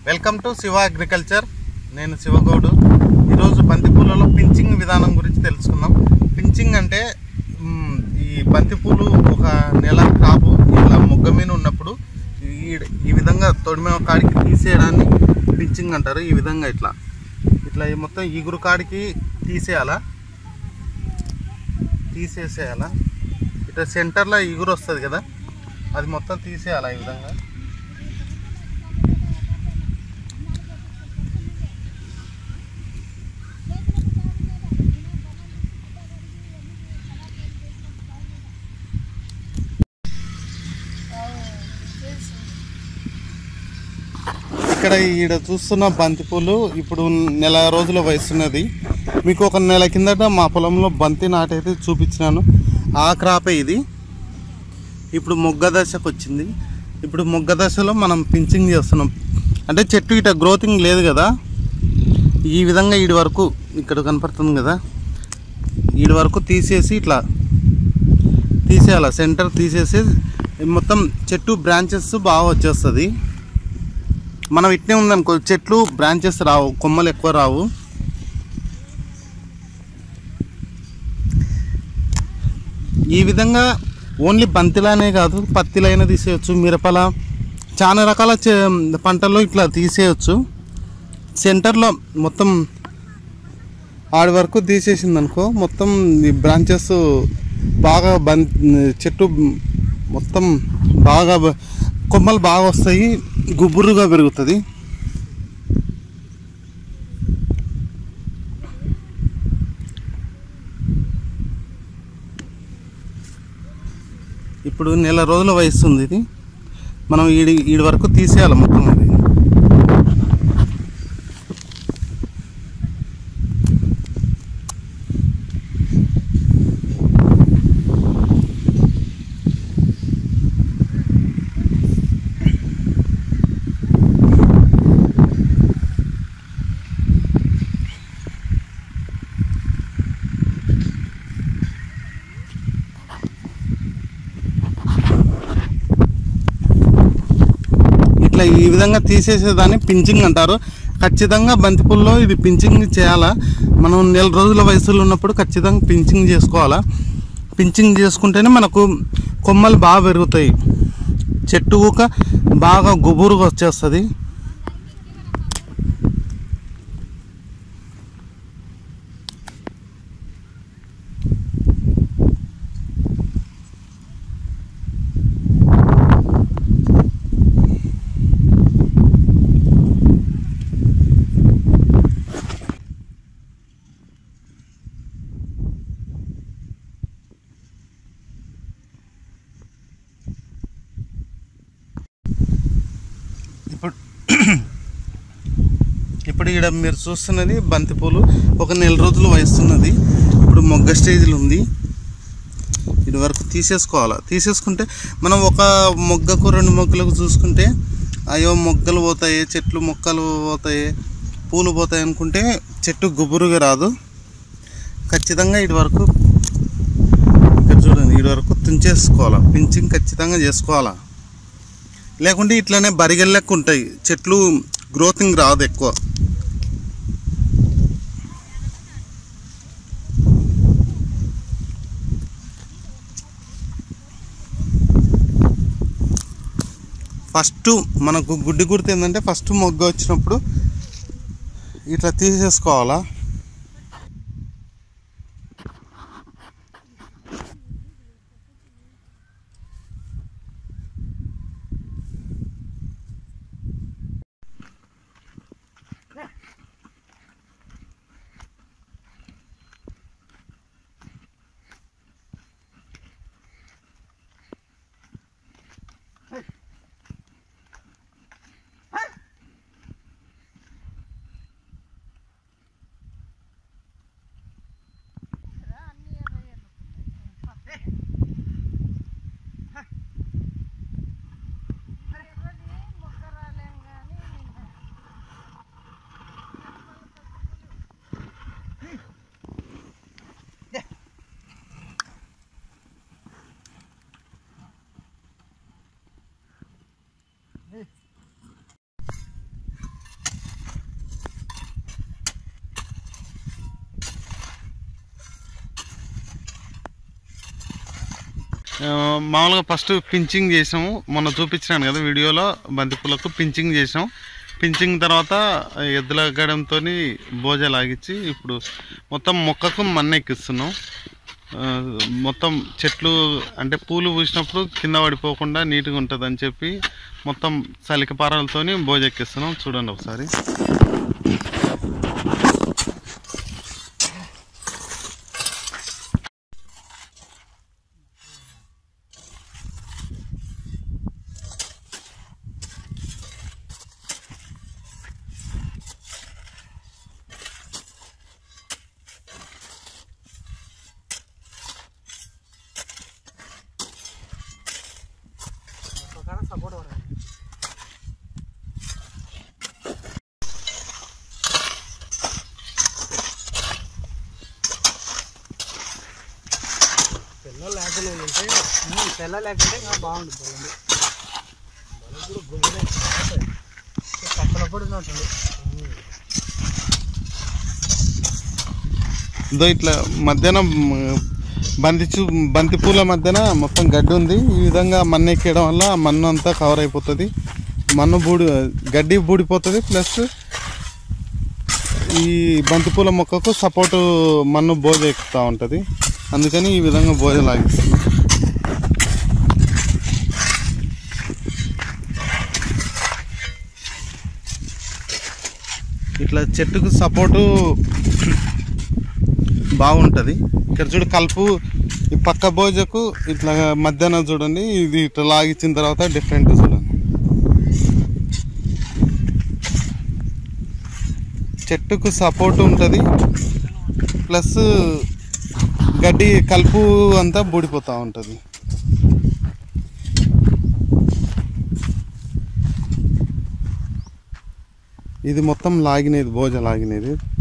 welcome to Shiva agriculture నేను శివగౌడు ఈరోజు బంతిపూలలో pinching విధానం గురించి తెలుసుకుందాం పించింగ్ అంటే మ్, ఈ బంతిపూలు ఒక నెల క్రాపు ఇలా మొగ్గ మీద ఉన్నప్పుడు ఈ ఈ విధంగా తొడిమే కాడికి తీసేయడాన్ని పించింగ్ అంటారు ఈ విధంగా ఇట్లా ఇట్లా ఈ మొత్తం ఈగురు కాడికి తీసేయాలా తీసేసేయాలా ఇట్లా సెంటర్లో ఈగురు వస్తుంది కదా అది మొత్తం తీసేయాలా ఈ విధంగా ఇక్కడ ఈడ చూస్తున్న బంతిపూలు ఇప్పుడు నెల రోజుల వయసున్నది మీకు ఒక నెల కిందట మా పొలంలో బంతి నాటైతే చూపించినాను ఆ క్రాపే ఇది ఇప్పుడు మొగ్గ దశకు వచ్చింది ఇప్పుడు మొగ్గ దశలో మనం పించింగ్ చేస్తున్నాం అంటే చెట్టు ఇట గ్రోతింగ్ లేదు కదా ఈ విధంగా ఈడి వరకు ఇక్కడ కనపడుతుంది కదా ఈడి వరకు తీసేసి ఇట్లా తీసేయాలి సెంటర్ తీసేసి మొత్తం చెట్టు బ్రాంచెస్ బాగా వచ్చేస్తుంది మనం ఇట్నే ఉందనుకో చెట్లు బ్రాంచెస్ రావు కొమ్మలు ఎక్కువ రావు ఈ విధంగా ఓన్లీ బంతిలానే కాదు పత్తిలైనా తీసేయచ్చు మిరపల చాలా రకాల చే- పంటల్లో ఇట్లా తీసేయచ్చు సెంటర్లో మొత్తం ఆడి వరకు తీసేసింది అనుకో మొత్తం ఈ బ్రాంచెస్ బాగా బం చెట్టు మొత్తం బాగా బ- కొమ్మలు బాగా వస్తాయి గుబురుగా పెరుగుతుంది ఇప్పుడు నెల రోజుల వయసు ఉంది ఇది మనం ఈడి ఈడి వరకు తీసేయాలి మొత్తం అది ఇట్లా ఈ విధంగా తీసేసేదాన్ని పించింగ్ అంటారు ఖచ్చితంగా బంతిపూల్లో ఇది పించింగ్ చేయాలా మనం నెల రోజుల వయసులో ఉన్నప్పుడు ఖచ్చితంగా పించింగ్ చేసుకోవాలా పించింగ్ చేసుకుంటేనే మనకు కొమ్మలు బాగా పెరుగుతాయి చెట్టు ఊక బాగా గుబురుగా వచ్చేస్తుంది ఇప్పుడు ఇప్పుడు ఇక్కడ మీరు చూస్తున్నది బంతిపూలు ఒక నెల రోజులు వయస్తున్నది ఇప్పుడు మొగ్గ స్టేజ్లో ఉంది ఇది వరకు తీసేసుకోవాలి తీసేసుకుంటే మనం ఒక మొగ్గకు రెండు మొగ్గలకు చూసుకుంటే అయ్యో మొగ్గలు పోతాయి చెట్లు మొక్కలు పోతాయి పూలు పోతాయి అనుకుంటే చెట్టు గుబురుగా రాదు ఖచ్చితంగా ఇటు వరకు ఇక్కడ చూడండి ఇటు వరకు తుంచేసుకోవాలి పించింగ్ ఖచ్చితంగా చేసుకోవాలా లేకుంటే ఇట్లనే బరిగెల్లెక్క ఉంటాయి చెట్లు గ్రోతింగ్ రాదు ఎక్కువ ఫస్ట్ మనకు గుడ్డి గుర్తు ఏంటంటే ఫస్ట్ మొగ్గ వచ్చినప్పుడు ఇట్లా తీసేసుకోవాలా ఆ, మామూలుగా ఫస్ట్ పించింగ్ చేసాము మొన్న చూపించినాను కదా వీడియోలో బంతిపూలకు పించింగ్ చేసాం పించింగ్ తర్వాత ఎద్దుల గడంతో బోజ లాగించి ఇప్పుడు మొత్తం మొక్కకు మన్న ఎక్కిస్తున్నాం ఆ, మొత్తం చెట్లు అంటే పూలు పూసినప్పుడు కింద పడిపోకుండా నీట్గా ఉంటుంది అని చెప్పి మొత్తం చలికపారాలతోని బోజ ఎక్కిస్తున్నాం చూడండి ఒకసారి సపోర్ట్ పడాలి పిల్లలు లేకుండా ఉంటే పిల్లలు లేకుంటే ఇంకా బాగుంటుంది బలం బలం కూడా గుంజలే పక్కన పడినట్టుంది ఇదో ఇట్లా మధ్యాహ్నం మ్, బంతి చూ బంతి పూల మధ్యన మొత్తం గడ్డి ఉంది ఈ విధంగా మన్ను ఎక్కేయడం వల్ల ఆ మన్ను అంతా కవర్ అయిపోతుంది మన్ను బూడి గడ్డి బూడిపోతుంది ప్లస్ ఈ బంతిపూల మొక్కకు సపోర్టు మన్ను బోజ ఎక్కుతూ ఉంటుంది అందుకని ఈ విధంగా బోజ లాగిస్తున్నాం ఇట్లా చెట్టుకు సపోర్టు బాగుంటుంది ఇక్కడ చూడు కలుపు ఈ పక్క బోజకు ఇట్లా మధ్యాహ్నం చూడండి ఇది ఇట్లా లాగిచ్చిన తర్వాత డిఫరెంట్ చూడండి చెట్టుకు సపోర్ట్ ఉంటుంది ప్లస్ గడ్డి కలుపు అంతా బూడిపోతూ ఉంటుంది ఇది మొత్తం లాగినది బోజ లాగినది